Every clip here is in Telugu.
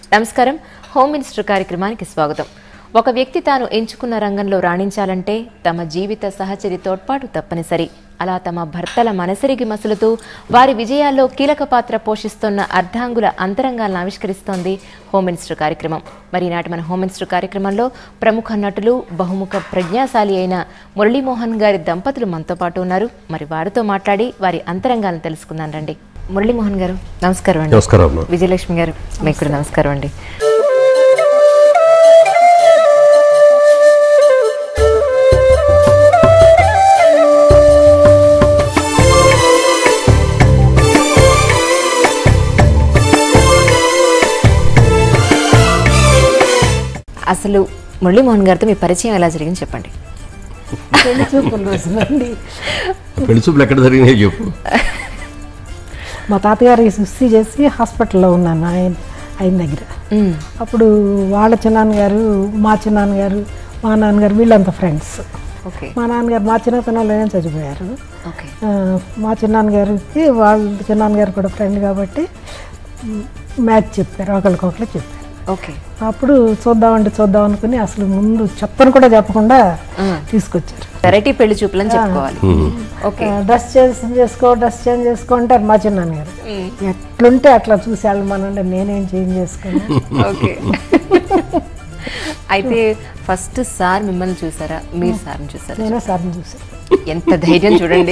నమస్కారం హోమ్ మినిస్టర్ కార్యక్రమానికి స్వాగతం ఒక వ్యక్తి తాను ఎంచుకున్న రంగంలో రాణించాలంటే తమ జీవిత సహచరి తోడ్పాటు తప్పనిసరి అలా తమ భర్తల మనసరిగి మసులుతూ వారి విజయాల్లో కీలక పాత్ర పోషిస్తున్న అర్ధాంగుల అంతరంగాలను ఆవిష్కరిస్తోంది హోమ్ మినిస్టర్ కార్యక్రమం మరి ఈనాటి మన హోమ్ మినిస్టర్ కార్యక్రమంలో ప్రముఖ నటులు బహుముఖ ప్రజ్ఞాశాలి అయిన మురళీమోహన్ గారి దంపతులు మనతో పాటు ఉన్నారు మరి వారితో మాట్లాడి వారి అంతరంగాలను తెలుసుకుందాం రండి మురళీమోహన్ గారు నమస్కారం అండి నమస్కారం అమ్మా విజయలక్ష్మి గారు మీకు కూడా నమస్కారం అండి అసలు మురళీమోహన్ గారితో మీ పరిచయం ఎలా జరిగింది చెప్పండి పెళ్లి చూపుల రోజునండి పెళ్లి చూపులు ఎక్కడ జరిగినాయో చెప్పు మా తాతగారికి సుస్థి చేసి హాస్పిటల్లో ఉన్నాను ఆయన ఆయన దగ్గర మ్మ్. అప్పుడు వాళ్ళ చిన్నాన్నగారు మా చిన్నాన్నగారు మా నాన్నగారు వీళ్ళంతా ఫ్రెండ్స్ ఓకే మా నాన్నగారు మా చిన్నతనంలోనే చచ్చిపోయారు ఓకే ఆ, మా చిన్నాన్నగారికి వాళ్ళ చిన్నాన్నగారు కూడా ఫ్రెండ్ కాబట్టి మ్, మ్యాచ్ చెప్పారు ఒకరికొకరు చెప్పారు ఓకే అప్పుడు చూద్దామంటే చూద్దాం అనుకుని అసలు ముందు చెప్పని కూడా చెప్పకుండా తీసుకొచ్చారు వెరైటీ పెళ్లి చూపులని చెప్పుకోవాలి ఓకే ఆ, డ్రెస్ చేంజ్ చేసుకో డ్రెస్ చేంజ్ చేసుకో అంటారు మా చిన్నాన్నగారు ఎట్లుంటే అట్లా చూసి వెళ్ళమనండి నేనేం చేంజ్ చేసుకోను ఓకే అయితే ఫస్ట్ సార్ మిమ్మల్ని చూసారా మీరు సార్ని చూసారా నేనే సార్ని చూసాను ఎంత ధైర్యం చూడండి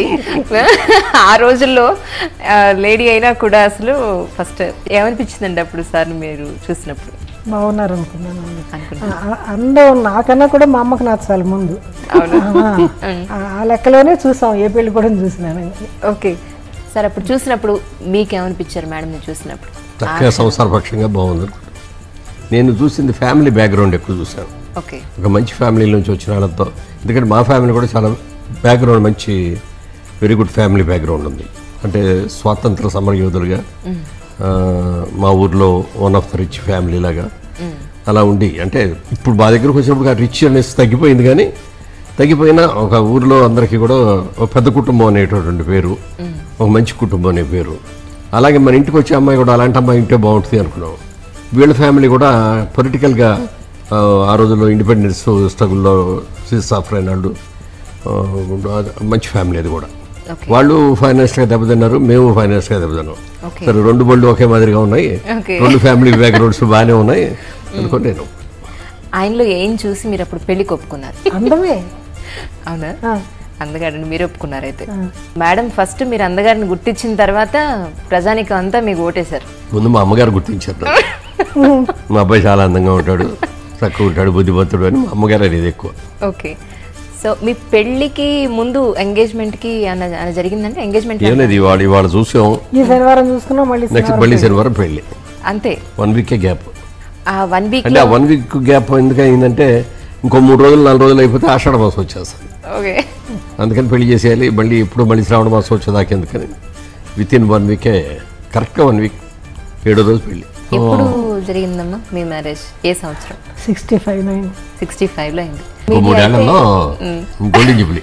ఆ రోజుల్లో లేడీ అయినా కూడా అసలు ఫస్ట్ ఏమనిపించిందండి అప్పుడు సార్ని మీరు చూసినప్పుడు బాగున్నారు అనుకున్నాను అనుకున్నాను ఆ, ఆ, అందం నాకన్నా కూడా మా అమ్మకి నచ్చాలి ముందు అవును ఆ, ఆ లెక్కలోనే చూసాం ఏ పెళ్లి కూడా చూసినాను ఓకే సార్ అప్పుడు చూసినప్పుడు మీకేమనిపించారు మేడం మీరు చూసినప్పుడు చక్కగా సంసారపక్షంగా బాగుంది అనుకుంటా. నేను చూసింది ఫ్యామిలీ బ్యాక్గ్రౌండ్ ఎక్కువ చూశాను ఓకే ఒక మంచి ఫ్యామిలీ నుంచి వచ్చిన వాళ్ళతో ఎందుకంటే మా ఫ్యామిలీ కూడా చాలా బ్యాక్గ్రౌండ్ మంచి వెరీ గుడ్ ఫ్యామిలీ బ్యాక్గ్రౌండ్ ఉంది అంటే స్వాతంత్ర సమరయోధులుగా ఆ, మా ఊర్లో one of the rich family లాగా అలా ఉండి అంటే ఇప్పుడు మా దగ్గరకు వచ్చినప్పుడు ఆ రిచ్ అనేసి తగ్గిపోయింది కానీ తగ్గిపోయినా ఒక ఊర్లో అందరికీ కూడా ఒక పెద్ద కుటుంబం అనేటటువంటి పేరు ఒక మంచి కుటుంబం అనే పేరు అలాగే మన ఇంటికి వచ్చే అమ్మాయి కూడా అలాంటి అమ్మాయి ఉంటే బాగుంటుంది అనుకున్నాం వీళ్ళ ఫ్యామిలీ కూడా పొలిటికల్గా ఆ రోజుల్లో ఇండిపెండెన్స్ స్ట్రగుల్లో సఫర్ అయిన వాళ్ళు ఆ, అది మంచి ఫ్యామిలీ అది కూడా Okay. వాళ్ళు ఫైనాన్స్గా దెబ్బతిన్నారు మేము ఫైనాన్స్గా దెబ్బతిన్నాం Okay. సరే రెండు బళ్ళు ఒకే మాదిరిగా ఉన్నాయి Okay. రెండు ఫ్యామిలీ బ్యాక్గ్రౌండ్స్ బాగానే ఉన్నాయి అనుకో నేను ఆయనలో ఏం చూసి మీరు అప్పుడు పెళ్లి ఒప్పుకున్నారు అందమే అవునా ఆ, అందగారిని మీరు ఒప్పుకున్నారు అయితే మేడం ఫస్ట్ మీరు అందగారిని గుర్తించిన తర్వాత ప్రజానికం అంతా మీకు ఓటేశారు ముందు మా అమ్మగారు గుర్తించారు నన్ను. మా అబ్బాయి చాలా అందంగా ఉంటాడు చక్కగా ఉంటాడు బుద్ధిమంతుడు అని మా అమ్మగారు అనేది ఎక్కువ ఓకే సో మీ పెళ్లికి ముందు ఎంగేజ్మెంట్ కి అన్న అన్న జరిగిందంటే ఎంగేజ్మెంట్ ఏమనేది ఇవాళ ఇవాళ చూసాం ఈ శనివారం చూసుకున్నాం మళ్ళీ నెక్స్ట్ మళ్ళీ శనివారం పెళ్ళి అంతే వన్ వీకే గ్యాప్ ఆ వన్ వీక్ అంటే ఆ వన్ వీక్ గ్యాప్ ఎందుకు అయిందంటే ఇంకో మూడు రోజులు నాలుగు రోజులు అయిపోతే ఆషాఢ మాసం వచ్చేస్తుంది ఓకే అందుకని పెళ్లి చేసేయాలి మళ్ళీ ఇప్పుడు మళ్ళీ శ్రావణ మాసం వచ్చేదాకా ఎందుకని విత్ ఇన్ వన్ వీకే కరెక్ట్గా వన్ వీక్ ఏడో రోజు పెళ్ళి ఎప్పుడు జరిగిందమ్మా మీ మ్యారేజ్ ఏ సంవత్సరం sixty five nine sixty five లో అయింది ఇంకో మూడేళ్లలో గోల్డెన్ జూబ్లీ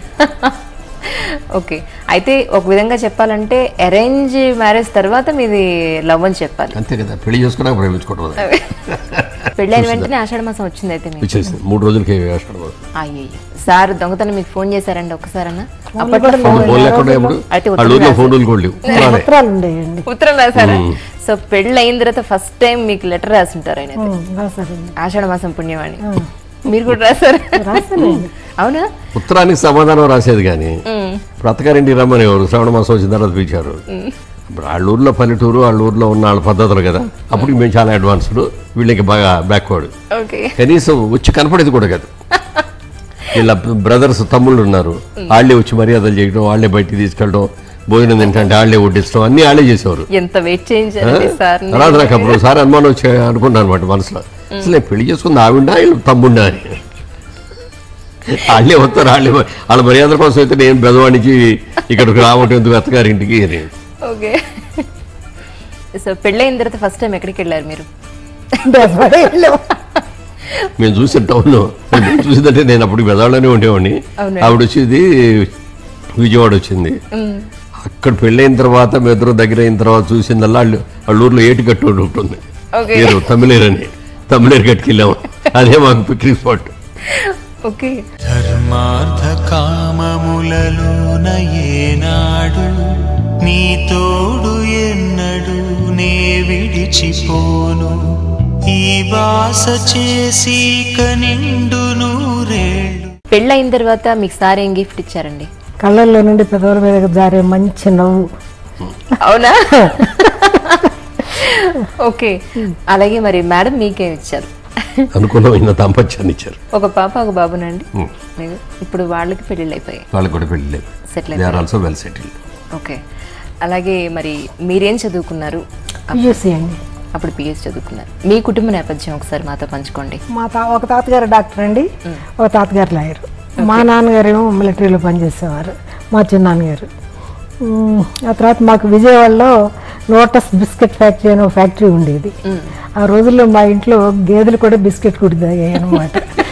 ఓకే అయితే ఒక విధంగా చెప్పాలంటే అరేంజ్ మ్యారేజ్ తర్వాత మీది లవ్ అని చెప్పాలి అంతే కదా పెళ్లి చేసుకున్నాక ప్రేమించుకోవడం అది. పెళ్ళైన వెంటనే ఆషాఢ మాసం వచ్చింది అయితే మీకు వచ్చేసింది మూడు రోజులకి ఆషాఢ మాసం అయ్యో సార్ దొంగతనం మీకు ఫోన్ చేశారండి ఒక్కసారన్నా అప్పట్లో కూడా ఫోన్ ఫోన్ లేకుండా ఎప్పుడు అయితే వాళ్ళ ఊర్లో ఫోన్లు కూడా లేవు ఉత్తరాలే. పత్రాలు ఉండేయండి ఉత్తరం రాశారా సో పెళ్ళి అయిన తర్వాత ఫస్ట్ టైం మీకు లెటర్ రాసింటారు ఆయన అయితే. రాసారండి ఆషాఢ మాసం పుణ్యవాణి మీరు కూడా రాశారు రాసానండి అవునా ఉత్తరానికి సమాధానం రాసేది కానీ ఇప్పుడు అత్తగారింటికి రమ్మని ఎవరు శ్రావణ మాసం వచ్చిన తర్వాత పిలిచారు ఇప్పుడు వాళ్ళ ఊర్లో పల్లెటూరు వాళ్ళ ఊర్లో ఉన్న వాళ్ళ పద్ధతులు కదా అప్పుడు మేము చాలా అడ్వాన్స్డ్ వీళ్ళకి బాగా బ్యాక్వర్డ్ ఓకే కనీసం వచ్చి కనపడేది కూడా కాదు వీళ్ళ బ్రదర్స్ తమ్ముళ్ళు ఉన్నారు వాళ్ళే వచ్చి మర్యాదలు చేయడం వాళ్ళే బయటికి తీసుకెళ్ళడం భోజనం తింటే వాళ్ళే వడ్డించడం అన్ని వాళ్ళే చేసేవారు ఎంత వెయిట్ చేయించారండి సార్ తర్వాత నాకు అప్పుడు సార్ అనుమానం వచ్చి అనుకున్నాను అనమాట మనసులో అసలు నేను పెళ్లి చేసుకుంది ఆవిడ వీళ్ళు తమ్ముండా అని వాళ్ళే వస్తారు వాళ్ళే వాళ్ళ మర్యాదల కోసం అయితే నేను బెదవాడికి ఇక్కడికి రావటం ఎందుకు అత్తగారింటికి అని ఓకే సో పెళ్ళైన తర్వాత ఫస్ట్ టైం ఎక్కడికి వెళ్ళారు మీరు బెజవాడే వెళ్ళాం మేము చూసిన టౌన్లో చూసిందంటే నేను అప్పుడు బెదవాడలోనే ఉండేవాడిని అవునా? ఆవిడ వచ్చేది విజయవాడ వచ్చింది అక్కడ పెళ్ళైన తర్వాత మీ ఇద్దరు దగ్గర అయిన తర్వాత చూసిందల్లా వాళ్ళు వాళ్ళ ఊర్లో ఏటి కట్టు ఒకటి ఉంటుంది ఓకే పేరు తమిళేరు అని తమిళేరు గట్టుకెళ్ళాము అదే మాకు పిక్నిక్ స్పాట్ ఓకే ధర్మార్థ కామములలోన ఏనాడు నీ తోడు ఎన్నడు నే విడిచిపోను ఈ వాస చేసి కనిండు నూరేళ్ళు పెళ్ళైన తర్వాత మీకు సార్ ఏం గిఫ్ట్ ఇచ్చారండి కళ్ళల్లో నుండి పెదవుల మీద జారే మంచి నవ్వు అవునా ఓకే అలాగే మరి మేడం మీకేం ఇచ్చారు అనుకూలమైన దాంపత్యాన్ని ఇచ్చారు ఒక పాప ఒక బాబునండి Hmm. మీకు ఇప్పుడు వాళ్ళకి పెళ్ళిళ్ళు అయిపోయాయి వాళ్ళకి కూడా పెళ్ళి settle they are also well settle okay అలాగే మరి మీరేం చదువుకున్నారు యూసీ అండి అప్పుడు పిఎస్ చదువుకున్నారు మీ కుటుంబ నేపథ్యం ఒకసారి మాతో పంచుకోండి మా తా ఒక తాతగారు డాక్టర్ అండి ఒక తాతగారు లాయర్ మా నాన్నగారు ఏమో మిలిటరీలో పనిచేసేవారు మా చిన్నాన్నగారు ఉమ్, ఆ తర్వాత మాకు విజయవాడలో లోటస్ బిస్కెట్ ఫ్యాక్టరీ అనే ఒక ఫ్యాక్టరీ ఉండేది ఆ రోజుల్లో మా ఇంట్లో గేదెలు కూడా బిస్కెట్ కుడిదాయి అనమాట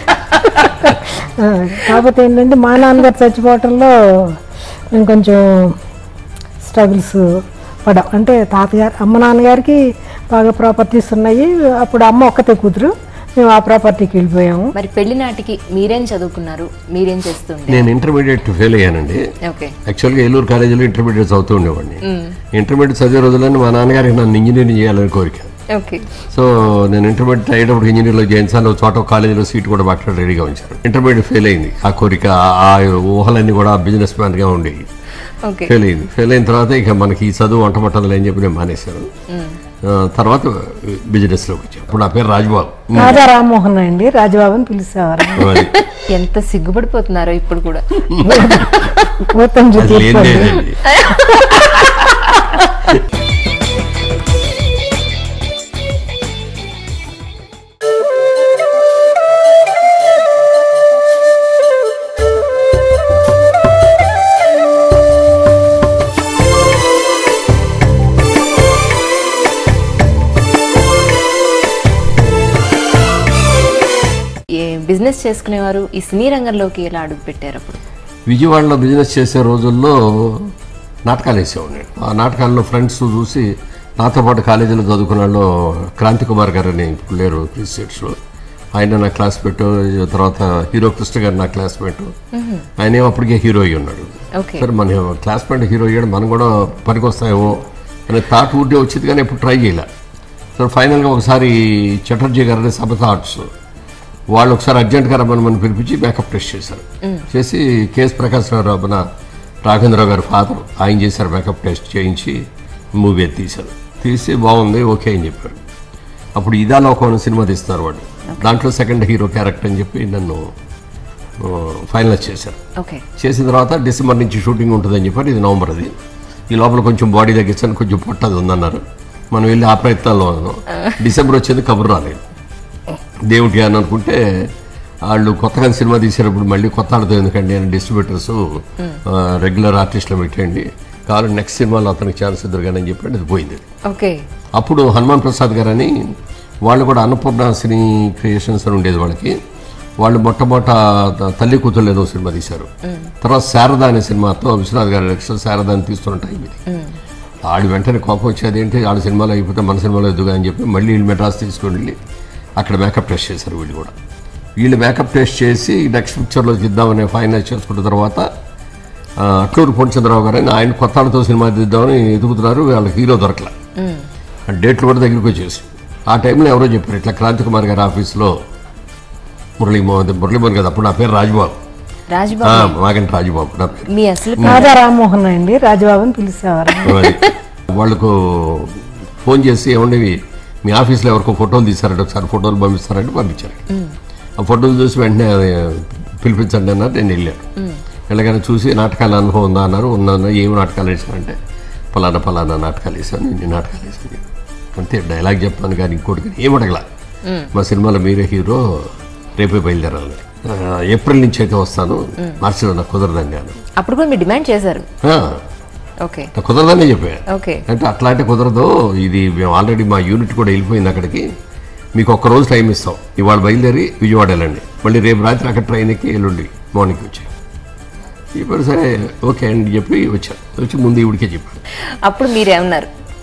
కాకపోతే ఏంటంటే మా నాన్నగారు చచ్చిపోవటంలో మేము కొంచెం స్ట్రగుల్స్ పడం అంటే తాతగారు అమ్మ నాన్నగారికి బాగా ప్రాపర్టీస్ ఉన్నాయి అప్పుడు అమ్మ ఒక్కతే కూతురు మేము ఆ ప్రాపర్టీకి వెళ్ళిపోయాము మరి పెళ్లి నాటికి మీరేం చదువుకున్నారు మీరేం చేస్తుండే నేను ఇంటర్మీడియట్ ఫెయిల్ అయ్యానండి ఓకే యాక్చువల్గా ఏలూరు కాలేజీలో ఇంటర్మీడియట్ చదువుతూ ఉండేవాడిని ఇంటర్మీడియట్ చదివే రోజుల్లో మా నాన్నగారికి నన్ను ఇంజనీరింగ్ చేయాలని కోరిక ఓకే సో నేను ఇంటర్మీడియట్ అయ్యేటప్పుడు ఇంజనీర్లో చేయించాను ఒక చోట ఒక కాలేజీలో సీట్ కూడా మాట్లాడి రెడీగా ఉంచారు ఇంటర్మీడియట్ ఫెయిల్ అయింది ఆ కోరిక ఆ ఊహలన్నీ కూడా బిజినెస్ మ్యాన్గా ఉండేవి ఓకే ఫెయిల్ అయింది ఫెయిల్ అయిన తర్వాత ఇక మనకి ఈ చదువు వంట పట్టదులే అని చెప్పి నేను మానేశాను ఆ, తర్వాత బిజినెస్లోకి వచ్చాను ఇప్పుడు నా పేరు రాజ్బాబు రాజా రామ్మోహన్ అండి రాజబాబు అని పిలిచేవారు అది ఎంత సిగ్గుపడిపోతున్నారో ఇప్పుడు కూడా గౌతమ్ జీ అది తీర్పు అండి. లేనిదేనండి. ఏ బిజినెస్ చేసుకునేవారు ఈ సినీ రంగంలోకి ఎలా అడుగు పెట్టారు అప్పుడు విజయవాడలో బిజినెస్ చేసే రోజుల్లో నాటకాలు వేసేవాడిని ఆ నాటకాల్లో ఫ్రెండ్స్ చూసి నాతో పాటు కాలేజీలో చదువుకున్న వాళ్ళు క్రాంతి కుమార్ గారు అని ఇప్పుడు లేరు క్రిస్టియట్స్లో ఆయన నా క్లాస్మేట్ తర్వాత హీరో కృష్ణ గారు నా క్లాస్మేట్ ఆయన ఏమో అప్పటికే హీరో అయ్యి ఉన్నాడు ఓకే సరే మన క్లాస్మేట్ హీరో అయ్యాడు మనం కూడా పనికి వస్తాయేమో అనే థాట్ ఊరికే వచ్చింది కానీ ఎప్పుడు ట్రై చేయలే సో ఫైనల్గా ఒకసారి చటర్జీ గారు సమత ఆర్ట్స్ వాళ్ళు ఒకసారి అర్జెంట్గా రమ్మని మనం పిలిపించి మేకప్ టెస్ట్ చేశారు చేసి కేఎస్ ప్రకాశ్ రావు మన రాఘవేంద్రరావు గారి ఫాదర్ ఆయన చేశారు మేకప్ టెస్ట్ చేయించి మూవీ అది తీశారు తీసి బాగుంది ఓకే అని చెప్పారు అప్పుడు ఇదా లోకం అనే సినిమా తీస్తున్నారు వాడు దాంట్లో సెకండ్ హీరో క్యారెక్టర్ అని చెప్పి నన్ను ఫైనలైజ్ చేశారు ఓకే చేసిన తర్వాత డిసెంబర్ నుంచి షూటింగ్ ఉంటుందని చెప్పారు ఇది నవంబర్ అది ఈ లోపల కొంచెం బాడీ తగ్గించాను కొంచెం పొట్టది ఉందన్నారు మనం వెళ్ళి ఆ ప్రయత్నాల్లో ఉన్నాం డిసెంబర్ వచ్చేది కబురు రాలేదు దేవుడికి అని అనుకుంటే వాళ్ళు కొత్తగా సినిమా తీసేటప్పుడు మళ్ళీ కొత్త వాళ్ళతో ఎందుకండి అని డిస్ట్రిబ్యూటర్స్ రెగ్యులర్ ఆర్టిస్టులు పెట్టండి కావాలంటే నెక్స్ట్ సినిమాలో అతనికి ఛాన్స్ ఇద్దరు కానీ అని చెప్పి అది పోయింది ఓకే అప్పుడు హనుమాన్ ప్రసాద్ గారు అని వాళ్ళు కూడా అన్నపూర్ణ సినీ క్రియేషన్స్ అని ఉండేది వాళ్ళకి వాళ్ళు మొట్టమొదట త- తల్లి కూతురు ఏదో సినిమా తీశారు తర్వాత శారద అనే సినిమాతో విశ్వనాథ్ గారి లక్ష్యం శారద అని తీస్తున్న టైం ఇది ఆడి వెంటనే కోపం వచ్చేది ఏంటి ఆడ సినిమాలో అయిపోతే మన సినిమాలో ఎదుగా అని చెప్పి మళ్ళీ వీళ్ళు మెడ్రాస్ తీసుకొని వెళ్ళి అక్కడ మేకప్ టెస్ట్ చేశారు వీళ్ళు కూడా వీళ్ళు మేకప్ టెస్ట్ చేసి నెక్స్ట్ పిక్చర్లో తీద్దామని ఫైనల్ చేసుకున్న తర్వాత ఆ, అట్లూరు పూర్ణచంద్రరావు గారు అని ఆయన కొత్త వాళ్ళతో సినిమా తీద్దామని ఎదుగుతున్నారు వాళ్ళకి హీరో దొరకలే ఆ డేట్లు కూడా దగ్గరికి వచ్చేసి ఆ టైంలో ఎవరో చెప్పారు ఇట్లా క్రాంతి కుమార్ గారి ఆఫీస్లో మురళీమోహన్ మురళీమోహన్ కదా అప్పుడు నా పేరు రాజబాబు ఆ, రాజ్బాబు మాగంటి రాజబాబు నా పేరు మీ అసలు రాజా రామ్మోహన్ అండి రాజబాబు అని పిలిచేవారు అది. వాళ్ళకు ఫోన్ చేసి ఏమండి మీ ఆఫీస్లో ఎవరికో ఫోటోలు తీశారంటే ఒకసారి ఫోటోలు పంపిస్తారంటే పంపించారు ఆ ఫోటోలు చూసి వెంటనే అది పిలిపించండి అన్నారు నేను వెళ్ళాను వెళ్ళగానే చూసి నాటకాల అనుభవం ఉందా అన్నారు ఉన్నాను ఏమి నాటకాలు వేసానంటే పలానా పలానా నాటకాలు వేసాను ఇన్ని నాటకాలు వేసాను అంతే డైలాగ్ చెప్పాను కానీ ఇంకోటి కానీ ఏం అడగల మా సినిమాలో మీరే హీరో రేపే బయలుదేరాలి ఆ, ఏప్రిల్ నుంచి అయితే వస్తాను మార్చిలో నాకు కుదరదండి అని అప్పుడు కూడా మీరు డిమాండ్ చేశారు ఆ, ఓకే నాకు కుదరదని చెప్పా ఓకే అంటే అట్లా అంటే కుదరదు ఇది మేము ఆల్రెడీ మా యూనిట్ కూడా వెళ్ళిపోయింది అక్కడికి మీకు ఒక్క రోజు టైం ఇస్తాం ఇవాళ బయలుదేరి విజయవాడ వెళ్ళండి మళ్ళీ రేపు రాత్రి అక్కడ ట్రైన్ ఎక్కి ఎల్లుండి మార్నింగ్ వచ్చాయి ఇప్పుడు సరే ఓకే అని చెప్పి వచ్చాను వచ్చి ముందు ఈవిడికే చెప్పాను అప్పుడు మీరేమన్నారు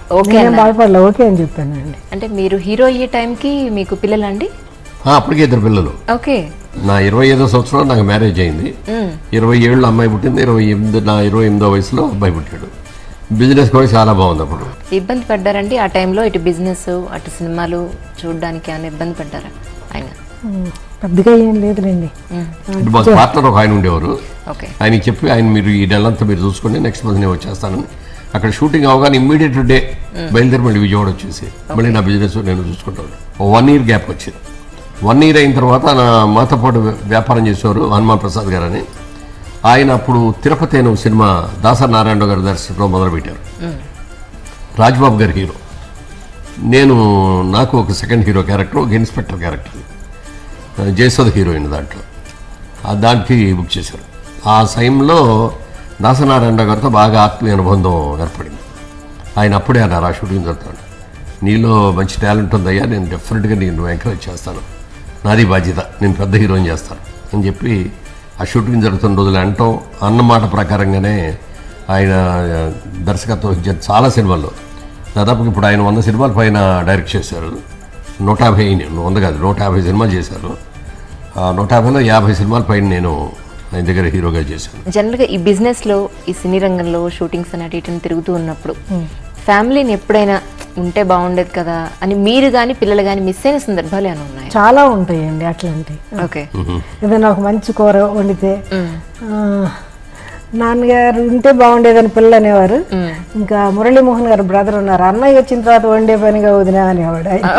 ఓకే నేనేం అన్నారు. బాధపడలే ఓకే అని చెప్పానండి అంటే మీరు హీరో అయ్యే టైంకి మీకు పిల్లలండి ఆ, అప్పటికే ఇద్దరు పిల్లలు ఓకే నా ఇరవై ఐదో సంవత్సరంలో నాకు మ్యారేజ్ అయింది ఇరవై ఏళ్ళు అమ్మాయి పుట్టింది ఇరవై ఎనిమిది నా ఇరవై ఎనిమిదో వయసులో అబ్బాయి పుట్టాడు బిజినెస్ కూడా చాలా బాగుంది అప్పుడు ఇబ్బంది పడ్డారండి ఆ టైంలో ఇటు బిజినెస్ అటు సినిమాలు చూడడానికి ఏమైనా ఇబ్బంది పడ్డారా ఆయన ఉమ్, పెద్దగా ఏం లేదులేండి ఇటు మాకు పార్ట్నర్ ఒక ఆయన ఉండేవారు ఓకే ఆయనకి చెప్పి ఆయన మీరు ఈ నెలంతా మీరు చూసుకోండి నెక్స్ట్ మంత్ నేను వచ్చేస్తానని అక్కడ షూటింగ్ అవగానే ఇమ్మీడియట్ డే బయలుదేరి మళ్ళీ విజయవాడ వచ్చేసి మళ్ళీ నా బిజినెస్ నేను చూసుకుంటాను వన్ ఇయర్ గ్యాప్ వచ్చింది వన్ ఇయర్ అయిన తర్వాత నా మాతో పాటు వ్యాపారం చేసేవారు హనుమాన్ ప్రసాద్ గారు అని ఆయన అప్పుడు తిరుపతి అనే ఒక సినిమా దాసరి నారాయణ గారి దర్శకంలో మొదలుపెట్టారు రాజ్బాబు గారి హీరో నేను నాకు ఒక సెకండ్ హీరో క్యారెక్టర్ ఒక ఇన్స్పెక్టర్ క్యారెక్టర్ జయసుధ హీరోయిన్ దాంట్లో ఆ దానికి బుక్ చేశారు ఆ సమయంలో దాసనారాయణ గారితో బాగా ఆత్మీయ అనుబంధం ఏర్పడింది ఆయన అప్పుడే అన్నారు ఆ షూటింగ్ జరుగుతాడు నీలో మంచి టాలెంట్ ఉందయ్యా నేను డెఫినెట్గా నేను ఎంకరేజ్ చేస్తాను నాది బాధ్యత నేను పెద్ద హీరోయిన్ చేస్తాను అని చెప్పి ఆ షూటింగ్ జరుగుతున్న రోజులు అంటాం అన్నమాట ప్రకారంగానే ఆయన ఆ, దర్శకత్వం వహించారు చాలా సినిమాల్లో దాదాపు ఇప్పుడు ఆయన వంద సినిమాల పైన డైరెక్ట్ చేశారు నూట యాభై అయినాయి. వంద కాదు నూట యాభై సినిమాలు చేశారు ఆ నూట యాభైలో యాభై సినిమాల పైన నేను ఆయన దగ్గర హీరోగా చేశాను జనరల్గా ఈ బిజినెస్ లో ఈ సినీ రంగంలో షూటింగ్స్ అని అటు ఇటు తిరుగుతూ ఉన్నప్పుడు ఫ్యామిలీని ఎప్పుడైనా ఉంటే బాగుండేది కదా అని మీరు కానీ పిల్లలు కానీ మిస్ అయిన సందర్భాలు ఏమైనా ఉన్నాయి చాలా ఉంటాయండి అట్లాంటివి ఓకే ఏదైనా ఒక మంచి కూర వండితే ఆ, నాన్నగారు ఉంటే బాగుండేదని పిల్లలు అనేవారు ఇంకా మురళీమోహన్ గారు బ్రదర్ ఉన్నారు అన్నయ్య వచ్చిన తర్వాత వండే పనిగా వదినా అనేవాడు ఆయన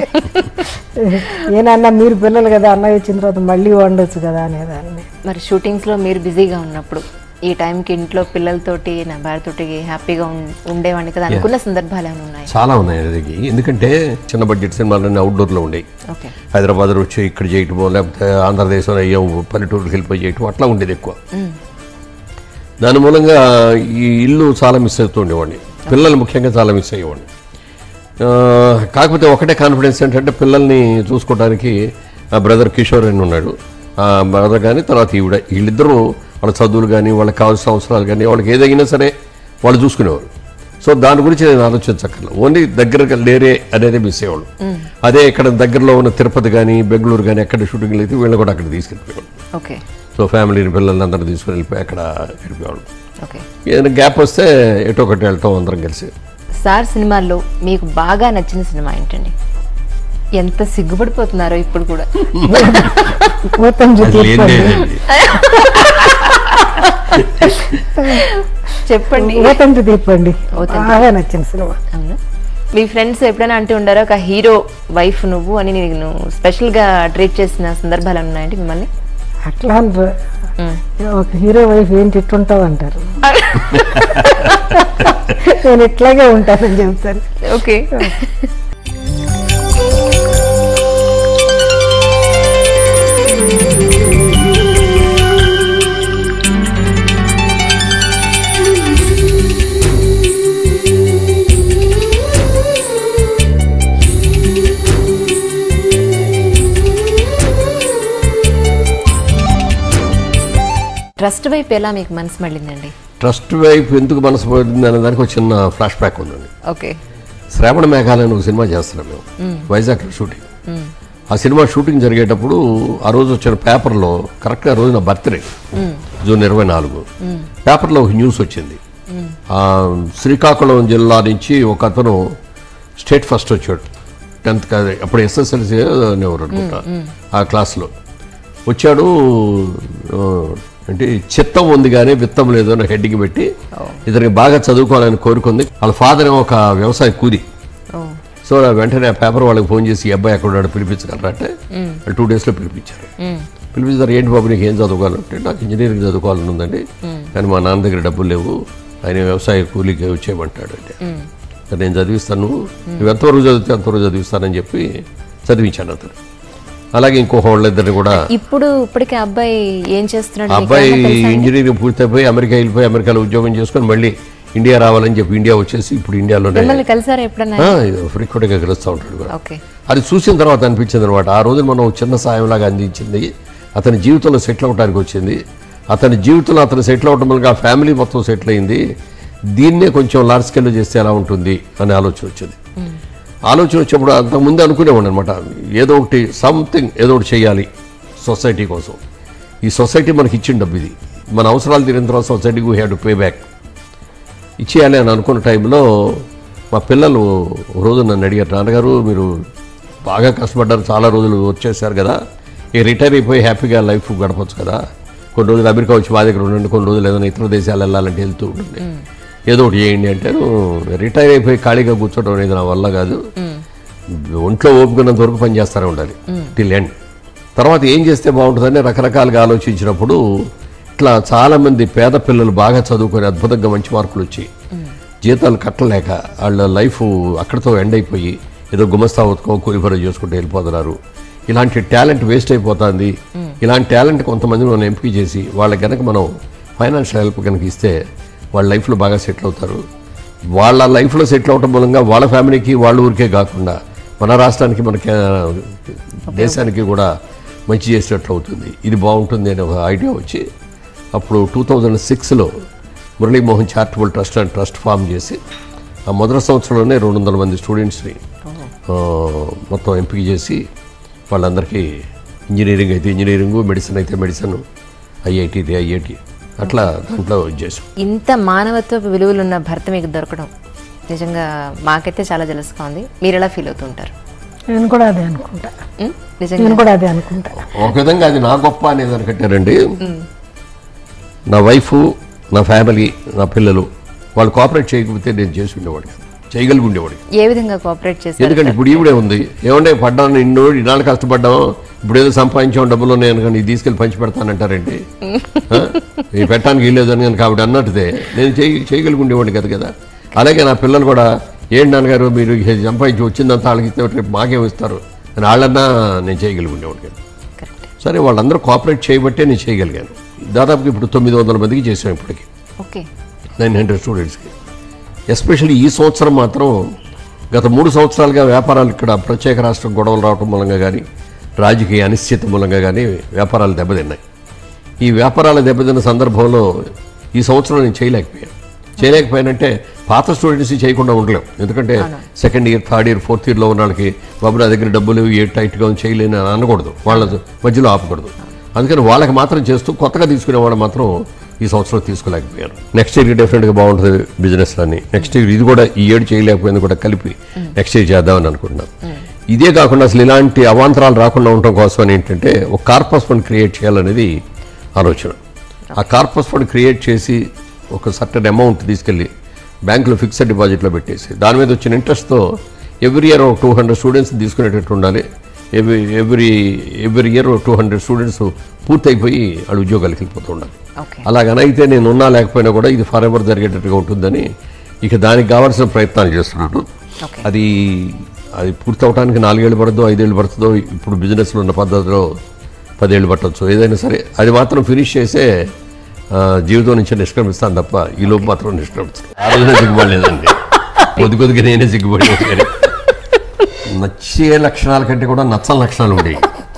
ఏనన్నా మీరు పిల్లలు కదా అన్నయ్య వచ్చిన తర్వాత మళ్ళీ వండొచ్చు కదా అనేదాన్ని మరి షూటింగ్స్ లో మీరు బిజీగా ఉన్నప్పుడు ఈ టైంకి ఇంట్లో పిల్లలతోటి నా భార్యతోటి హ్యాపీగా ఉం- ఉండేవాడిని కదా అనుకున్న సందర్భాలు ఏమైనా ఉన్నాయి చాలా ఉన్నాయి అది ఎందుకంటే చిన్న బడ్జెట్ సినిమాలన్నీ అవుట్డోర్లో ఉండేవి ఓకే హైదరాబాద్ వచ్చి ఇక్కడ చేయటమో లేకపోతే ఆంధ్రదేశంలో అయ్యాం పల్లెటూరుకి వెళ్ళిపోయి చేయటం అట్లా ఉండేది ఎక్కువ దాని మూలంగా ఈ ఇల్లు చాలా మిస్ అవుతూ ఉండేవాడిని పిల్లలు ముఖ్యంగా చాలా మిస్ అయ్యేవాడిని ఆ, కాకపోతే ఒకటే కాన్ఫిడెన్స్ ఏంటంటే పిల్లల్ని చూసుకోవడానికి ఆ బ్రదర్ కిషోర్ అని ఉన్నాడు ఆ బ్రదర్ కానీ తర్వాత ఈవిడ వీళ్ళిద్దరూ వాళ్ళ చదువులు కానీ వాళ్ళకి కావాల్సిన అవసరాలు కానీ వాళ్ళకి ఏదైనా సరే వాళ్ళు చూసుకునేవారు సో దాని గురించి నేను ఆలోచించక్కర్లేదు ఓన్లీ దగ్గరగా లేరే అనేది మిస్ అయ్యేవాళ్ళు అదే ఇక్కడ దగ్గరలో ఉన్న తిరుపతి కానీ బెంగళూరు కానీ ఎక్కడ షూటింగ్లు అయితే వీళ్ళని కూడా అక్కడ తీసుకెళ్ళిపోయేవాళ్ళు ఓకే సో ఫ్యామిలీని పిల్లల్ని అందరిని తీసుకుని వెళ్ళిపోయి అక్కడ గడిపేవాళ్ళు ఓకే ఏదైనా గ్యాప్ వస్తే ఎటో ఒకటి వెళ్తాం అందరం కలిసి సార్ సినిమాల్లో మీకు బాగా నచ్చిన సినిమా ఏంటండి ఎంత సిగ్గుపడిపోతున్నారో ఇప్పుడు కూడా మొత్తం అది లేనిదే లేనిది. చెప్పండి ఓతంతి తీపండి బాగా నచ్చిన సినిమా అవును మీ ఫ్రెండ్స్ ఎప్పుడైనా అంటూ ఉండారో ఒక హీరో వైఫ్ నువ్వు అని నేను స్పెషల్గా ట్రీట్ చేసిన సందర్భాలు ఏమైనా ఉన్నాయండి మిమ్మల్ని అట్లా అనరు. ఒక హీరో వైఫ్ ఏంటి ఇట్టుంటావు అంటారు నేను ఇట్లాగే ఉంటానని చెప్తాను ఓకే ట్రస్ట్ వైపు ఎలా మీకు మనసు మళ్ళిందండి ట్రస్ట్ వైపు ఎందుకు మనసు పడింది అనే దానికి ఒక చిన్న ఫ్లాష్ బ్యాక్ ఉందండి ఓకే శ్రావణ మేఘాలయ అని ఒక సినిమా చేస్తున్నాం మేము వైజాగ్లో షూటింగ్ ఆ సినిమా షూటింగ్ జరిగేటప్పుడు ఆ రోజు వచ్చిన పేపర్లో కరెక్ట్గా ఆ రోజు నా బర్త్డే జూన్ ఇరవై నాలుగు పేపర్లో ఒక న్యూస్ వచ్చింది ఆ, శ్రీకాకుళం జిల్లా నుంచి ఒక అతను స్టేట్ ఫస్ట్ వచ్చాడు టెన్త్ కాదు అప్పుడు ఎస్ఎస్ఎల్సీ అనేవారు అనుకుంటా ఆ క్లాస్లో వచ్చాడు ఆ, అంటే చిత్తం ఉంది కానీ విత్తం లేదు అని హెడ్డింగ్ పెట్టి ఇతనికి బాగా చదువుకోవాలని కోరుకుంది వాళ్ళ ఫాదర్ ఏమో ఒక వ్యవసాయ కూలి ఓ సో నా వెంటనే ఆ పేపర్ వాళ్ళకి ఫోన్ చేసి ఈ అబ్బాయి ఎక్కడ ఉన్నాడు పిలిపించగలరా అంటే వాళ్ళు టూ డేస్లో పిలిపించారు పిలిపించారు ఏంటి బాబు నీకు ఏం చదువుకోవాలంటే నాకు ఇంజనీరింగ్ చదువుకోవాలని ఉందండి కానీ మా నాన్న దగ్గర డబ్బులు లేవు ఆయన వ్యవసాయ కూలికి వచ్చేయమంటాడు అంటే సరే నేను చదివిస్తాను నువ్వు ఎంతవరకు చదివితే అంతవరకు చదివిస్తానని చెప్పి చదివించాను అతను అలాగే ఇంకొక వాళ్ళిద్దరిని కూడా ఇప్పుడు ఇప్పటికే అబ్బాయి ఏం చేస్తున్నాడు ఆ మీకు అబ్బాయి ఏమన్నా తెలుసా అండి? ఇంజనీరింగ్ పూర్తయిపోయి అమెరికా వెళ్ళిపోయి అమెరికాలో ఉద్యోగం చేసుకొని మళ్ళీ ఇండియా రావాలని చెప్పి ఇండియా వచ్చేసి ఇప్పుడు ఇండియాలోనే మిమ్మల్ని కలిసారా ఎప్పుడన్నా ఫ్రీక్వెంట్గా కలుస్తూ ఉంటాడు కూడా ఓకే అది చూసిన తర్వాత అనిపించింది అనమాట ఆ రోజు మనం ఒక చిన్న సాయంలాగా అందించింది అతని జీవితంలో సెటిల్ అవడానికి వచ్చింది అతని జీవితంలో అతను సెటిల్ అవడం వల్ల ఆ ఫ్యామిలీ మొత్తం సెటిల్ అయింది దీన్నే కొంచెం లార్జ్ స్కేల్లో చేస్తే ఎలా ఉంటుంది అనే ఆలోచన వచ్చింది ఆలోచన వచ్చినప్పుడు అంతకుముందు అనుకునేవాడు అనమాట ఏదో ఒకటి సంథింగ్ ఏదో ఒకటి చేయాలి సొసైటీ కోసం ఈ సొసైటీ మనకి ఇచ్చిన డబ్బు ఇది మన అవసరాలు తీరిన తర్వాత సొసైటీకి we have to pay back ఇచ్చేయాలి అని అనుకున్న టైంలో మా పిల్లలు ఒక రోజు నన్ను అడిగారు నాన్నగారు మీరు బాగా కష్టపడ్డారు చాలా రోజులు వచ్చేసారు కదా ఇక రిటైర్ అయిపోయి హ్యాపీగా లైఫ్ గడపచ్చు కదా కొన్ని రోజులు అమెరికా వచ్చి మా దగ్గర ఉండండి కొన్ని రోజులు ఏదైనా ఇతర దేశాలు వెళ్ళాలంటే వెళ్తూ ఉంటుంది ఏదో ఒకటి చేయండి అంటే రిటైర్ అయిపోయి ఖాళీగా కూర్చోవడం అనేది నా వల్ల కాదు ఒంట్లో ఓపుకున్నంత వరకు పని చేస్తూనే ఉండాలి టిల్ ఎండ్ తర్వాత ఏం చేస్తే బాగుంటుందని రకరకాలుగా ఆలోచించినప్పుడు ఇట్లా చాలామంది పేద పిల్లలు బాగా చదువుకొని అద్భుతంగా మంచి మార్కులు వచ్చి జీతాలు కట్టలేక వాళ్ళ లైఫ్ అక్కడితో ఎండ్ అయిపోయి ఏదో గుమస్తా ఉతకం కూలిపర చేసుకుంటూ వెళ్ళిపోతున్నారు ఇలాంటి టాలెంట్ వేస్ట్ అయిపోతుంది ఇలాంటి టాలెంట్ కొంతమంది మనం ఎంపిక చేసి వాళ్ళకి కనుక మనం ఫైనాన్షియల్ హెల్ప్ కనుక ఇస్తే వాళ్ళ లైఫ్లో బాగా సెటిల్ అవుతారు వాళ్ళ లైఫ్లో సెటిల్ అవటం మూలంగా వాళ్ళ ఫ్యామిలీకి వాళ్ళ ఊరికే కాకుండా మన రాష్ట్రానికి మన కే- దేశానికి కూడా మంచి చేసినట్లు అవుతుంది ఇది బాగుంటుంది అనే ఒక ఐడియా వచ్చి అప్పుడు టూ థౌజండ్ సిక్స్లో Muralimohan charitable trust and trust form చేసి ఆ మొదటి సంవత్సరంలోనే రెండు వందల మంది స్టూడెంట్స్ని ఆ, మొత్తం ఎంపిక చేసి వాళ్ళందరికీ ఇంజనీరింగ్ అయితే ఇంజనీరింగు మెడిసిన్ అయితే మెడిసిన్ ఐఐటి అయితే ఐఐటి అట్లా దాంట్లో ఇది చేసాం ఇంత మానవత్వ విలువలున్న భర్త మీకు దొరకడం నిజంగా మాకైతే చాలా జలస్గా ఉంది మీరు ఎలా ఫీల్ అవుతుంటారు నేను కూడా అదే అనుకుంటా ఉం? నిజంగా నేను కూడా అదే అనుకుంటా ఒక విధంగా అది నా గొప్ప అనేది అనుకుంటారండి నా వైఫ్ నా ఫ్యామిలీ నా పిల్లలు వాళ్ళు కోఆపరేట్ చేయకపోతే నేను చేసి ఉండేవాడు చేయగలిగి ఉండేవాడు ఏ విధంగా కోఆపరేట్ చేశారు ఎందుకంటే ఇప్పుడు ఈవిడే ఉంది ఏమంటే పడ్డాను ఇన్నో ఇన్నాళ్ళు కష్టపడ్డాం ఇప్పుడు ఏదో సంపాదించాం డబ్బులు నేను కానీ ఇది తీసుకెళ్ళి పంచి పెడతానంటారేంటి ఆ? ఈ పెట్టడానికి వీల్లేదని కనుక ఆవిడ అన్నట్టుదే నేను చేయ చేయగలిగి ఉండేవాడిని కదా కదా అలాగే నా పిల్లలు కూడా ఏంటి నాన్నగారు మీరు ఇది సంపాదించి వచ్చిందంతా వాళ్ళకి ఇస్తే రేపు మాకేం ఇస్తారు అని వాళ్ళన్నా నేను చేయగలిగి ఉండేవాడిని కదా కరెక్ట్ సరే వాళ్ళందరూ కోఆపరేట్ చేయబట్టే నేను చేయగలిగాను దాదాపుగా ఇప్పుడు తొమ్మిది వందల మందికి చేసాం ఇప్పటికి ఓకే నైన్ హండ్రెడ్ స్టూడెంట్స్కి ఎస్పెషల్లీ ఈ సంవత్సరం మాత్రం గత మూడు సంవత్సరాలుగా వ్యాపారాలు ఇక్కడ ప్రత్యేక రాష్ట్రం గొడవలు రావటం మూలంగా కానీ రాజకీయ అనిశ్చిత మూలంగా కానీ వ్యాపారాలు దెబ్బతిన్నాయి ఈ వ్యాపారాల దెబ్బతిన్న సందర్భంలో ఈ సంవత్సరం నేను చేయలేకపోయాను చేయలేకపోయానంటే పాత స్టూడెంట్స్ చేయకుండా ఉండలేం ఎందుకంటే second year third year fourth ఇయర్లో ఉన్న వాళ్ళకి బాబు నా దగ్గర డబ్బులు ఏ టైట్గా ఉంది చేయలేని అని అనకూడదు వాళ్ళ మధ్యలో ఆపకూడదు అందుకని వాళ్ళకి మాత్రం చేస్తూ కొత్తగా తీసుకునే వాళ్ళు మాత్రం ఈ సంవత్సరం తీసుకోలేకపోయారు నెక్స్ట్ ఇయర్ డెఫినెట్గా బాగుంటుంది బిజినెస్ అని నెక్స్ట్ ఇయర్ ఇది కూడా ఈ ఏడు చేయలేకపోయింది కూడా కలిపి నెక్స్ట్ ఇయర్ చేద్దామని అనుకుంటున్నాం ఇదే కాకుండా అసలు ఇలాంటి అవాంతరాలు రాకుండా ఉండటం కోసం అని ఏంటంటే ఒక కార్పస్ ఫండ్ క్రియేట్ చేయాలనేది ఆలోచన ఆ కార్పస్ ఫండ్ క్రియేట్ చేసి ఒక సర్టన్ అమౌంట్ తీసుకెళ్ళి బ్యాంకులో ఫిక్స్డ్ డిపాజిట్లో పెట్టేసి దాని మీద వచ్చిన ఇంట్రెస్ట్తో ఎవ్రీ ఇయర్ ఒక టూ హండ్రెడ్ స్టూడెంట్స్ తీసుకునేటట్టు ఉండాలి every every every year two hundred students పూర్తయిపోయి వాళ్ళు ఉద్యోగాలకు వెళ్ళిపోతూ ఉండాలి ఓకే అలాగనైతే నేను ఉన్నా లేకపోయినా కూడా ఇది ఫర్ ఎవర్ జరిగేటట్టుగా ఉంటుందని ఇక దానికి కావాల్సిన ప్రయత్నాలు చేస్తున్నాడు ఓకే అది అది పూర్తి అవడానికి నాలుగేళ్ళు పడుతుందో ఐదేళ్ళు పడుతుందో ఇప్పుడు బిజినెస్లో ఉన్న పద్ధతిలో పదేళ్ళు పట్టవచ్చు ఏదైనా సరే అది మాత్రం ఫినిష్ చేసే ఆ, జీవితం నుంచి నిష్క్రమిస్తాను తప్ప ఈ లోపు మాత్రం నిష్క్రమిస్తాను ఆ రోజున సిగ్గుపడలేదండి కొద్ది కొద్దిగా నేనే సిగ్గుపడేది కానీ నచ్చే లక్షణాల కంటే కూడా నచ్చని లక్షణాలు ఉండేవి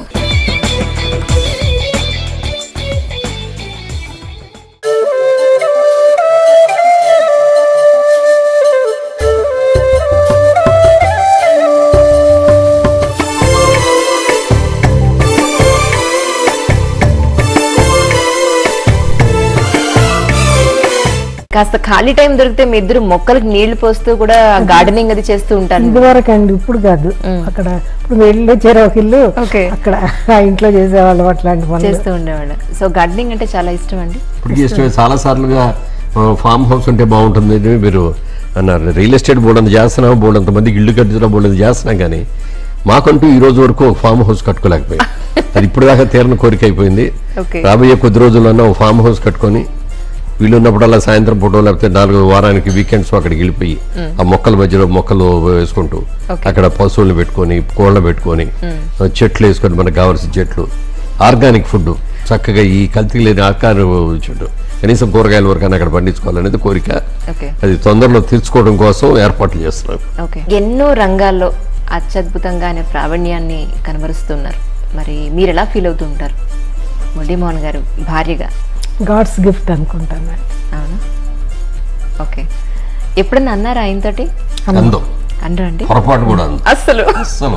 కాస్త ఖాళీ టైం దొరికితే మీ ఇద్దరు మొక్కలకు నీళ్లు పోస్తూ కూడా గార్డెనింగ్ అది చేస్తూ ఉంటారు ఇదివరకు అండి ఇప్పుడు కాదు అక్కడ ఇప్పుడు వెళ్ళి వచ్చారు ఒక ఇల్లు ఓకే. అక్కడ ఆ ఇంట్లో చేసేవాళ్ళు అట్లాంటి పనులు చేస్తూ ఉండేవాళ్ళు సో గార్డెనింగ్ అంటే చాలా ఇష్టం అండి ఇప్పటికీ ఇష్టమే చాలా సార్లుగా ఫామ్ హౌస్ ఉంటే బాగుంటుంది అని మీరు అన్నారు రియల్ ఎస్టేట్ బోర్డు అంత చేస్తున్నాం బోర్డు అంత మందికి ఇల్లు కట్టించడం బోర్డు అంత చేస్తున్నాం కానీ మాకంటూ ఈ రోజు వరకు ఒక ఫామ్ హౌస్ కట్టుకోలేకపోయాం అది ఇప్పుడు దాకా తీరని కోరిక అయిపోయింది ఓకే. రాబోయే కొద్ది రోజుల్లోనే ఒక ఫామ్ హౌస్ కట్టుకొని వీళ్ళు ఉన్నప్పుడల్లా సాయంత్రం పూట లేకపోతే నాలుగు వారానికి వీకెండ్స్ అక్కడికి వెళ్ళిపోయి ఆ మొక్కల మధ్యలో మొక్కలు వేసుకుంటూ అక్కడ పశువులు పెట్టుకొని కోళ్ళ పెట్టుకొని ఆ చెట్లు వేసుకొని మనకు కావాల్సిన చెట్లు ఆర్గానిక్ ఫుడ్ చక్కగా ఈ కల్తీ లేని ఆకారం చెట్టు కనీసం కూరగాయల వరకు అక్కడ పండించుకోవాలనేది కోరిక ఓకే అది తొందరలో తీర్చుకోవడం కోసం ఏర్పాట్లు చేస్తున్నాం ఓకే ఎన్నో రంగాల్లో అత్యద్భుతంగా అనే ప్రావీణ్యాన్ని కనబరుస్తున్నారు మరి మీరు ఎలా ఫీల్ అవుతూ ఉంటారు మురళీమోహన్ గారు భార్యగా గాడ్స్ గిఫ్ట్ అనుకుంటాను అవునా ఓకే ఎప్పుడన్నా అన్నారా ఆయనతోటి అందో అనరా అండి పొరపాటు కూడా అందు అస్సలు అస్సలు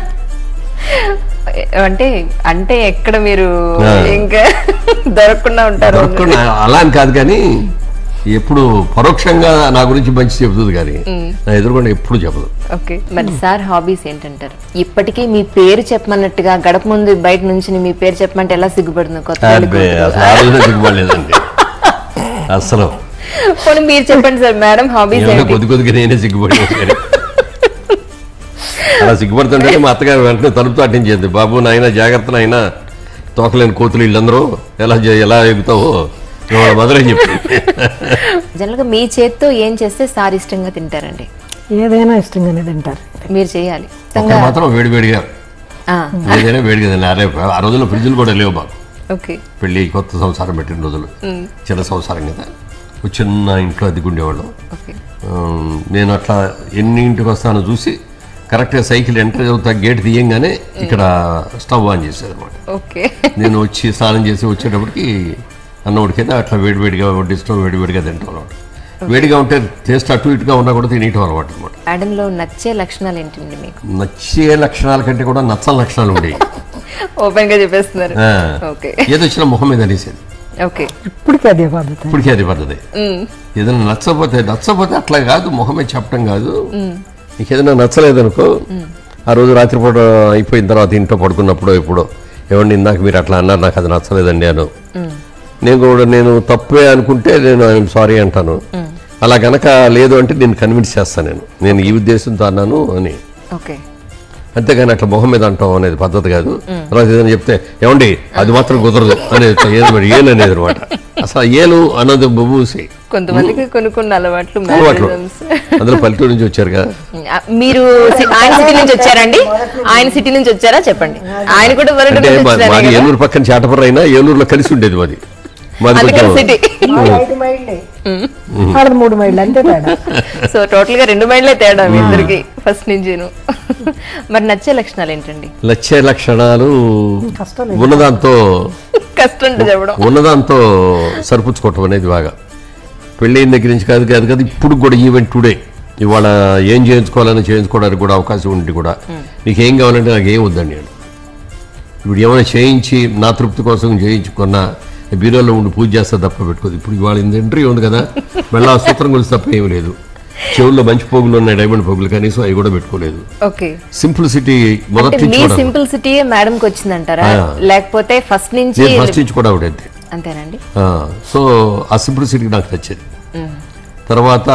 అంటే అంటే ఎక్కడ మీరు ఆ. ఇంకా దొరకకుండా ఉంటారు దొరకకుండా అలా అని కాదు కానీ ఎప్పుడు పరోక్షంగా నా గురించి మంచి చెబుతుంది కానీ నా ఎదురుకుండా ఎప్పుడు చెప్పదు ఓకే మరి సార్ హాబీస్ ఏంటంటారు ఇప్పటికీ మీ పేరు చెప్పమన్నట్టుగా గడప ముందు బయట నుంచి మీ పేరు చెప్పమంటే ఎలా సిగ్గుపడుతుంది కొత్త పెళ్లి అబ్బే, కూతురు. అసలు ఆ రోజున సిగ్గుపడలేదండి అసలు పోనీ మీరు చెప్పండి సార్ మేడం హాబీస్ ఏమన్నా ఏంటి కొద్ది కొద్దిగా నేనే సిగ్గుపడి అలా సిగ్గుపడుతుంటే మా అత్తగారు వెంటనే తలుపు తాటించేది బాబు నాయన జాగ్రత్త నాయన తోకలేని కోతులు వీళ్ళందరూ ఎలా చే- ఎలా ఎగుతావో ఇవాళ మొదలై చెప్పి జనరల్ గా మీ చేత్తో ఏం చేస్తే సార్ ఇష్టంగా తింటారండి ఏదైనా ఇష్టంగానే తింటారు మీరు చేయాలి ఒక మాత్రం వేడివేడిగా ఆ, ఏదైనా వేడిగా తినాలి. అరే ఆ రోజుల్లో ఫ్రిడ్జ్లు కూడా లేవు మాకు ఓకే పెళ్ళి కొత్త సంసారం పెట్టిన రోజులు చిన్న సంసారం కదా ఒక చిన్న ఇంట్లో అద్దెకుండేవాళ్ళం ఓకే ఉమ్, నేను అట్లా ఎన్ని ఇంటికి వస్తానో చూసి కరెక్ట్గా సైకిల్ ఎంటర్ అవుతా గేట్ తీయంగానే ఇక్కడ స్టవ్ ఆన్ చేసేది అనమాట ఓకే నేను వచ్చి స్నానం చేసి వచ్చేటప్పటికి అన్నం ఉడికైతే అట్లా వేడివేడిగా వడ్డిస్తాం వేడివేడిగా తింటాం అనమాట వేడిగా ఉంటే టేస్ట్ అటు ఇటుగా ఉన్నా కూడా తినేయటం అనమాట అనమాట మేడం లో నచ్చే లక్షణాలు ఏంటండి మీకు నచ్చే లక్షణాల కంటే కూడా నచ్చని లక్షణాలు ఉండేవి ఓపెన్ గా చెప్పేస్తున్నారు ఆ, ఓకే ఏదొచ్చినా మొహం మీద అనేసేది ఓకే ఇప్పటికీ అదే పద్ధతి ఇప్పటికీ అది పద్ధతి ఏదైనా నచ్చకపోతే నచ్చకపోతే అట్లా కాదు మొహమే చెప్పడం కాదు నీకు ఏదైనా నచ్చలేదనుకో ఆ రోజు రాత్రిపూట అయిపోయిన తర్వాత ఇంట్లో పడుకున్నప్పుడు ఎప్పుడో ఏమండి ఇందాక మీరు అట్లా అన్నారు నాకు అది నచ్చలేదండి అను నేను కూడా నేను తప్పే అనుకుంటే నేను ఐఎమ్ సారీ అంటాను అలా గనక లేదు అంటే నేను కన్విన్స్ చేస్తాను నేను నేను ఈ ఉద్దేశంతో అన్నాను అని ఓకే అంతేగాని అట్లా మొహం మీద అంటాం అనేది పద్ధతి కాదు తర్వాత ఏదైనా చెప్తే ఏమండి అది మాత్రం కుదరదు అనేది ఏది మరి ఏలు అనేది అనమాట అసలు ఆ ఏలు అన్నది బొబూసి కొంతమందికి కొన్ని కొన్ని అలవాట్లు అలవాట్లు mannerisms. అందులో పల్లెటూరు నుంచి వచ్చారు కదా ఆ, మీరు సి- ఆయన సిటీ నుంచి వచ్చారండి ఆయన సిటీ నుంచి వచ్చారా చెప్పండి ఆయన కూడా అంటే పల్లెటూరు నుంచి మా- వచ్చారే మాది కదా? ఏలూరు పక్కన చాటపర్ర అయినా ఏలూరులో కలిసి ఉండేది మాది మాది అందుకని కొంచెం సిటీ ఐదు మైళ్ళే ఆడది మూడు మైళ్ళు అంతే తేడా సో టోటల్ గా రెండు మైళ్ళే తేడా మీ ఇద్దరికి ఫస్ట్ నుంచిను మరి నచ్చే లక్షణాలు ఏంటండి లక్ష్య లక్షణాలు కష్టం ఉన్నదాంతో కష్టం అంటే చెప్పడం ఉన్నదాంతో సరిపుచ్చుకోవటం అనేది బాగా పెళ్ళైన దగ్గర నుంచి కాదు కాదు కాదు ఇప్పుడు కూడా ఈవెంట్ టుడే ఇవాళ ఏం చేయించుకోవాలని చేయించుకోవడానికి కూడా అవకాశం ఉండి కూడా నీకు ఏం కావాలంటే నాకు ఏం వద్దండి నేను ఇప్పుడు ఏమైనా చేయించి నా తృప్తి కోసం చేయించుకున్నా బీరోలో ఉండి పూజ చేస్తా తప్ప పెట్టుకోదు ఇప్పుడు ఇవాళ ఎంట్రీ ఉంది కదా మళ్ళీ ఆ సూత్రం గురించి తప్ప ఏమీ లేదు చెవుల్లో మంచి పోగులు ఉన్నాయి డైమండ్ పోగులు కనీసం అవి కూడా పెట్టుకోలేదు ఓకే సింప్లిసిటీ మొదటి అంటే నుంచి మీ కూడా సింప్లిసిటీ మేడం కి వచ్చిందంటారా ఆ. లేకపోతే ఫస్ట్ నుంచి నేను ఫస్ట్ నుంచి కూడా ఆవిడ అంతే అంతేనండి సో ఆ సింప్లిసిటీ నాకు నచ్చేది తర్వాత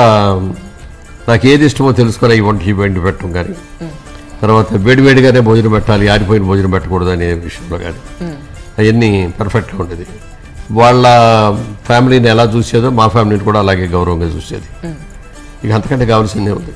నాకు ఏది ఇష్టమో తెలుసుకొని ఈ వంట ఈ వండి పెట్టడం కానీ తర్వాత వేడివేడిగానే భోజనం పెట్టాలి ఆరిపోయిన భోజనం పెట్టకూడదు అనే విషయంలో కానీ అవన్నీ పర్ఫెక్ట్గా ఉండేది వాళ్ళ ఫ్యామిలీని ఎలా చూసేదో మా ఫ్యామిలీని కూడా అలాగే గౌరవంగా చూసేది ఇక అంతకంటే కావాల్సిందే ఉంది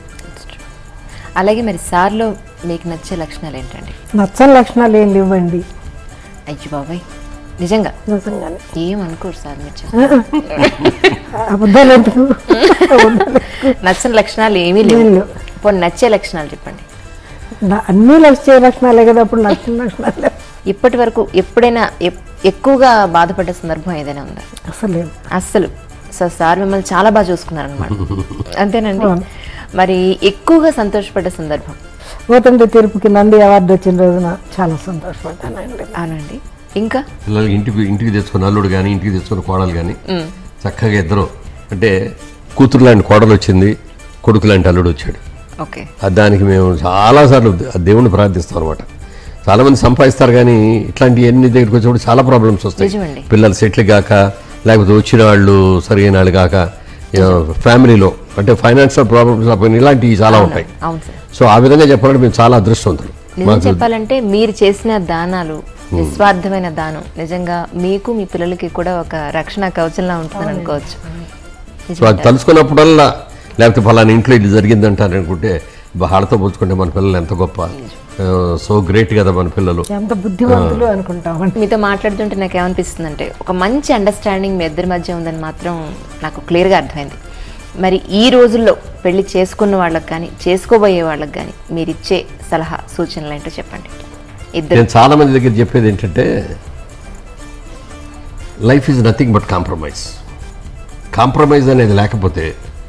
అలాగే మరి సార్లో మీకు నచ్చే లక్షణాలు ఏంటండి నచ్చని లక్షణాలు ఏం లేవండి అయ్యి బాబాయ్ నిజంగా నిజంగానే ఏం అనుకోరు సార్ మీరు చెప్ప- అబద్ధాలు ఎందుకు అబద్ధాలు. నచ్చని లక్షణాలు ఏమీ లేవు ఏం లేవు. పోనీ నచ్చే లక్షణాలు చెప్పండి నా- అన్ని లక్ష్య లక్షణాలే కదా అప్పుడు నచ్చిన లక్షణాలు లేవు. ఇప్పటి వరకు ఎప్పుడైనా ఎప్- ఎక్కువగా బాధపడ్డ సందర్భం ఏదైనా ఉందా అసలు లేదు అస్సలు సో సార్ మిమ్మల్ని చాలా బాగా చూసుకున్నారనమాట అంతేనండి మరి ఎక్కువగా సంతోషపడ్డ సందర్భం పోతుంటే తిరుపతికి నంది అవార్డు వచ్చిన రోజున చాలా సంతోషపడ్డానండి అవునండి ఇంకా పిల్లలు ఇంటికి ఇంటికి తెచ్చుకున్న అల్లుడు కానీ ఇంటికి తెచ్చుకున్న కోడలు కానీ చక్కగా ఇద్దరు అంటే కూతురు లాంటి కోడలు వచ్చింది కొడుకు లాంటి అల్లుడు వచ్చాడు ఓకే ఆ దానికి మేము చాలాసార్లు ఆ దేవుణ్ణి ప్రార్థిస్తాం అనమాట చాలా మంది సంపాదిస్తారు కానీ ఇట్లాంటి ఎన్ని దగ్గరికి వచ్చినప్పుడు చాలా ప్రాబ్లమ్స్ వస్తాయి నిజమండి. పిల్లలు సెటిల్ కాక లేకపోతే వచ్చిన వాళ్ళు సరైన వాళ్ళు కాక ఫ్యామిలీలో అంటే ఫైనాన్షియల్ ప్రాబ్లమ్స్ ఇలాంటివి చాలా ఉంటాయి అవును సార్ సో ఆ విధంగా చెప్పాలంటే మేము చాలా అదృష్టవంతులు నిజం చెప్పాలంటే మీరు చేసిన దానాలు నిస్వార్థమైన దానం నిజంగా మీకు మీ పిల్లలకి కూడా ఒక రక్షణ కవచంలా ఉంటుందని అనుకోవచ్చు సో అది తలుచుకున్నప్పుడల్లా లేకపోతే ఫలానా ఇంట్లో ఇది జరిగిందంటారు అనుకుంటే వాళ్ళతో పోల్చుకుంటే మన పిల్లలు ఎంత గొప్ప సో గ్రేట్ కదా మన పిల్లలు ఎంత బుద్ధిమంతులు అనుకుంటామండి మీతో మాట్లాడుతుంటే నాకు ఏమనిపిస్తుందంటే ఒక మంచి అండర్స్టాండింగ్ మీ ఇద్దరి మధ్య ఉందని మాత్రం నాకు క్లియర్గా అర్థమైంది మరి ఈ రోజుల్లో పెళ్లి చేసుకున్న వాళ్ళకి కానీ చేసుకోబోయే వాళ్ళకి కానీ మీరు ఇచ్చే సలహా సూచనలు ఏంటో చెప్పండి ఇద్దరు నేను చాలా మంది దగ్గర చెప్పేది ఏంటంటే life is nothing but compromise compromise అనేది లేకపోతే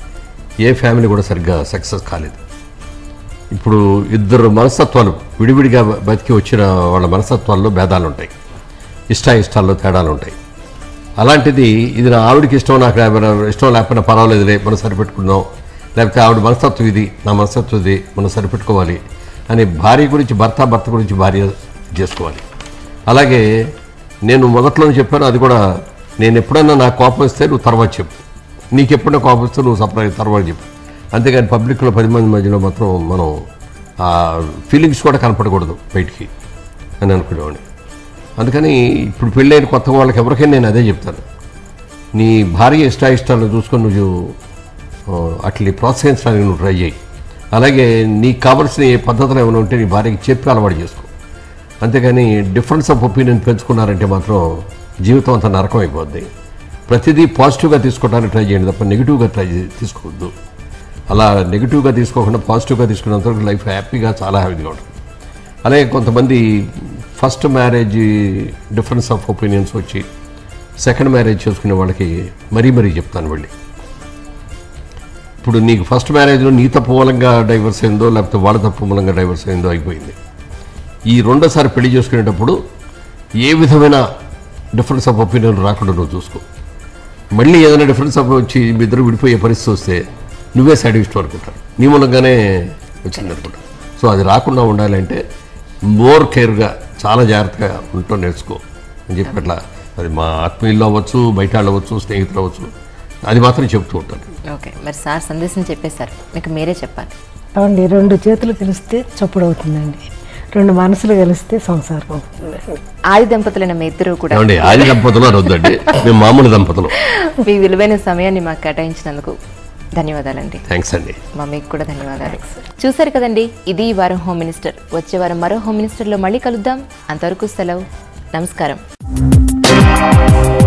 ఏ ఫ్యామిలీ కూడా సరిగ్గా సక్సెస్ కాలేదు ఇప్పుడు ఇద్దరు మనస్తత్వాలు విడివిడిగా బతికి వచ్చిన వాళ్ళ మనస్తత్వాల్లో భేదాలు ఉంటాయి ఇష్టాయిష్టాల్లో తేడాలు ఉంటాయి అలాంటిది ఇది నా ఆవిడకి ఇష్టం నాకు లేకపోయినా ఇష్టం లేకపోయినా పర్వాలేదులే మనం సరిపెట్టుకుందాం లేకపోతే ఆవిడ మనస్తత్వం ఇది నా మనస్తత్వం ఇది మనం సరిపెట్టుకోవాలి అని భార్య గురించి భర్త భర్త గురించి భార్య చేసుకోవాలి అలాగే నేను మొదట్లో చెప్పాను అది కూడా నేను ఎప్పుడైనా నాకు కోపం వస్తే నువ్వు తర్వాత చెప్పు నీకు ఎప్పుడైనా కోపం వస్తే నువ్వు సపరేట్ తర్వాత చెప్పు అంతేగాని పబ్లిక్లో పది మంది మధ్యలో మాత్రం మనం ఆ ఫీలింగ్స్ కూడా కనపడకూడదు బయటికి అని అనుకునేవాడిని అందుకని ఇప్పుడు పెళ్ళైన కొత్త వాళ్ళకి ఎవరికైనా నేను అదే చెప్తాను నీ భార్య ఇష్టాయిష్టాలను చూసుకొని నువ్వు ఆ, అట్లా ప్రోత్సహించడానికి నువ్వు ట్రై చేయి అలాగే నీకు కావాల్సిన ఏ పద్ధతులు ఏమైనా ఉంటే నీ భార్యకి చెప్పి అలవాటు చేసుకో అంతేగాని డిఫరెన్స్ ఆఫ్ ఒపీనియన్ పెంచుకున్నారంటే మాత్రం జీవితం అంతా నరకం అయిపోద్ది ప్రతిదీ పాజిటివ్గా తీసుకోవడానికి ట్రై చేయండి తప్ప నెగిటివ్గా ట్రై చే- తీసుకోవద్దు అలా నెగిటివ్గా తీసుకోకుండా పాజిటివ్గా తీసుకున్నంత వరకు లైఫ్ హ్యాపీగా చాలా హ్యాపీగా ఉంటుంది అలాగే కొంతమంది first marriage difference of opinions వచ్చి సెకండ్ మ్యారేజ్ చేసుకునే వాళ్ళకి మరీ మరీ చెప్తాను వెళ్ళి ఇప్పుడు నీకు ఫస్ట్ మ్యారేజ్లో నీ తప్పు మూలంగా డైవర్స్ అయిందో లేకపోతే వాళ్ళ తప్పు మూలంగా డైవర్స్ అయిందో అయిపోయింది ఈ రెండోసారి పెళ్లి చేసుకునేటప్పుడు ఏ విధమైన డిఫరెన్స్ ఆఫ్ ఒపీనియన్ రాకుండా నువ్వు చూసుకో మళ్ళీ ఏదైనా డిఫరెన్స్ ఆఫ్ వచ్చి మీ ఇద్దరు విడిపోయే పరిస్థితి వస్తే నువ్వే సాటిస్ఫై అనుకుంటారు నీ మూలంగానే వచ్చింది అనుకుంటా సో అది రాకుండా ఉండాలంటే మోర్ కేర్గా చాలా జాగ్రత్తగా ఉంటూ నేర్చుకో అని చెప్పి అట్లా అది మా ఆత్మీయులు అవ్వచ్చు బయట వాళ్ళు అవ్వచ్చు స్నేహితులు అవ్వచ్చు అది మాత్రం చెప్తూ ఉంటాను ఓకే మరి సార్ సందేశం చెప్పేశారు మీకు మీరే చెప్పాలి అవునండి రెండు చేతులు కలిస్తే చప్పుడు అవుతుందండి రెండు మనసులు కలిస్తే సంసారం అవుతుందండి ఆది దంపతులైన మీ ఇద్దరు కూడా ఏమండి ఆది దంపతులు అని వద్దండి మేము మామూలు దంపతులు మీ విలువైన సమయాన్ని మాకు కేటాయించినందుకు ధన్యవాదాలండి థ్యాంక్స్ అండి మా మీకు కూడా ధన్యవాదాలు చూశారు కదండి ఇది ఈ వారం హోమ్ మినిస్టర్ వచ్చే వారం మరో హోమ్ మినిస్టర్లో మళ్ళీ కలుద్దాం అంతవరకు సెలవు నమస్కారం